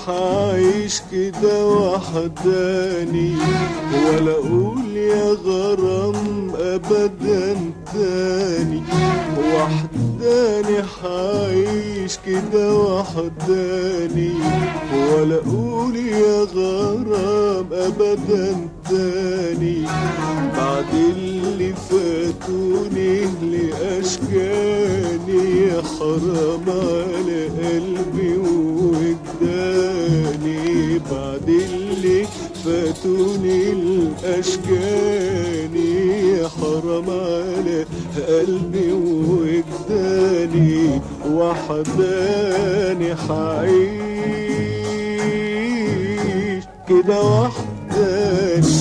حعيش كده وحداني ولا اقول يا غرام ابدا تاني وحداني حعيش كده وحداني ولا اقول يا غرام ابدا تاني بعد اللي فاتوني لاشكاني يا حرام على قلبي وجداني بعد اللي فاتوني الاشكاني يا حرام على قلبي وجداني وحداني حعيش كده وحداني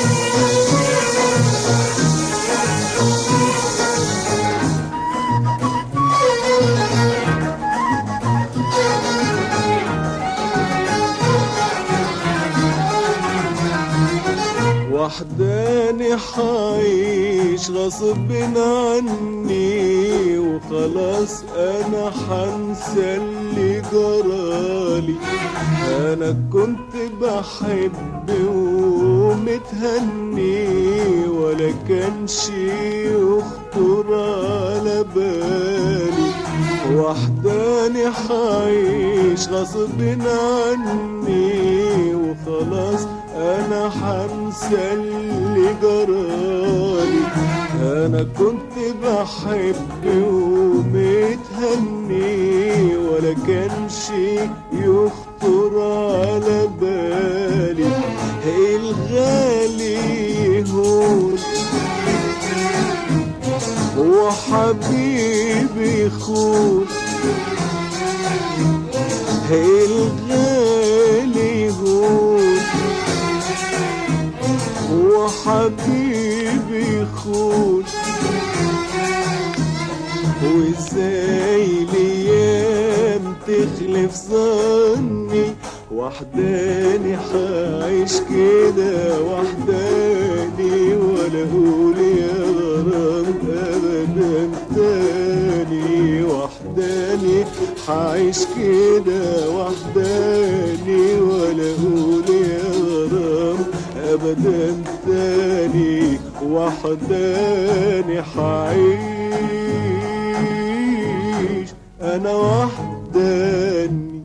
وحداني حعيش غصب عني وخلاص انا حنسى اللي جرالي انا كنت بحب ومتهني ولا كان شي يخطر على بالي وحداني حعيش غصب عني وخلاص انا حنسى اللي جرالي انا كنت بحب ومتهني ولا كان شي يخطر على بالي الغالي يهون وحبيبي يخون الغالي يهون وحبيبي يخون وازاي الايام تخلف ظني وحداني حعيش كده وحداني ولا اقول يا غرام ابدا تاني وحداني حعيش كده وحداني ولا اقول يا غرام ابدا تاني وحداني حعيش انا وحداني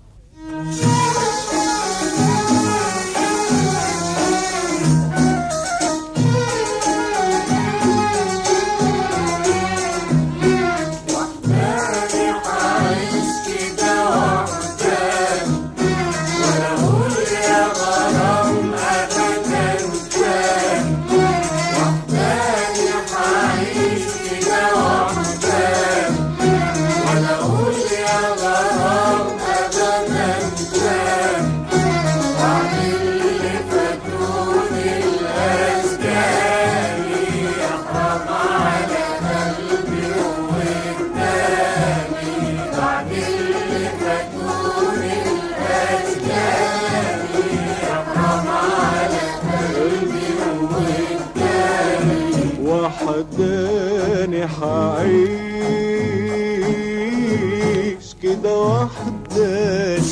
وحداني حعيش كده وحداني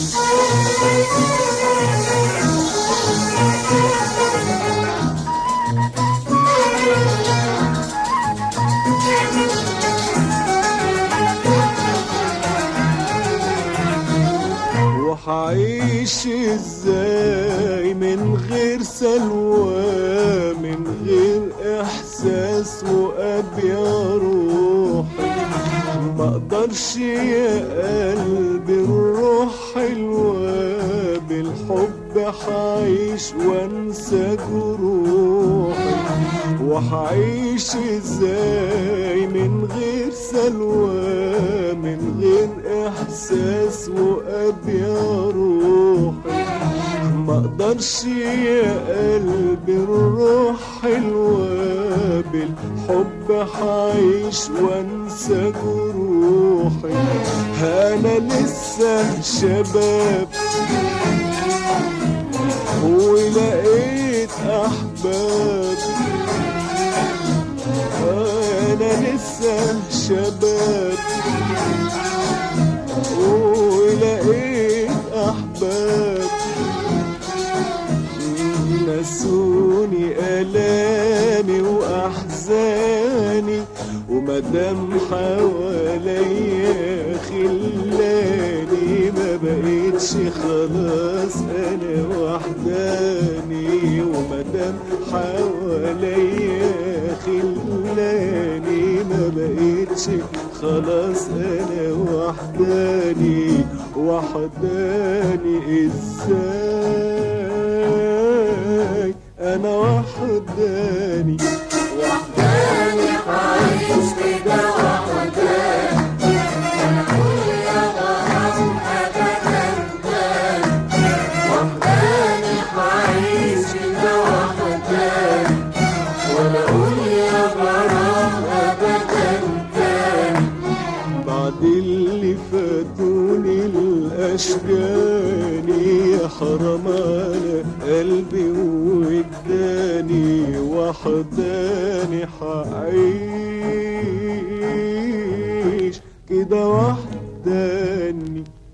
وحعيش ازاي من غير سلوى من غير احساس واب يا روحي ما اقدرش يا قلبي الروح حلوة بالحب حعيش وانسى جروحي وحعيش ازاي من غير سلوى من غير احساس واب يا روحي ما اقدرش يا قلبي الروح حلوة بالحب حعيش وانسى جروحي انا لسه شباب ولقيت احباب انا لسه شباب ولقيت احباب خلاص انا وحداني ومدام حواليا خلاني ما بقيتش خلاص انا وحداني وحداني ازاي انا وحداني وحداني عايش كده وحداني كل يا غرام أبدا تاني وحداني عايش كده وحداني ولا أقول يا غرام أبدا تاني بعد اللي فاتوني الاشجاني يا حرام على قلبي واداني وحداني حعيش كده وحداني